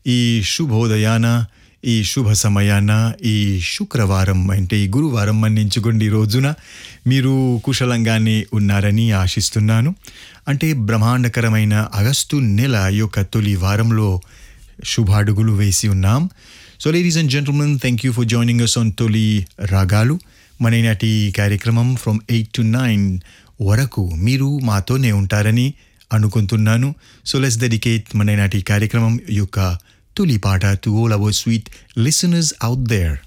ఈ శుభోదయాన ఈ శుభ సమయాన ఈ శుక్రవారం అంటే ఈ గురువారం మన్నించుకోండి రోజున మీరు కుశలంగానే ఉన్నారని ఆశిస్తున్నాను అంటే బ్రహ్మాండకరమైన ఆగస్టు నెల యొక్క తొలి వారంలో శుభాడుగులు వేసి ఉన్నాం so ladies and gentlemen thank you for joining us on తొలి రాగాలు మన ఈనాటి కార్యక్రమం ఫ్రమ్ ఎయిట్ టు నైన్ వరకు మీరు మాతోనే ఉంటారని అనుకుంటున్నాను సో లెస్ డెడికేట్ మన ఈనాటి కార్యక్రమం యొక్క తొలి పాట to all our sweet listeners out there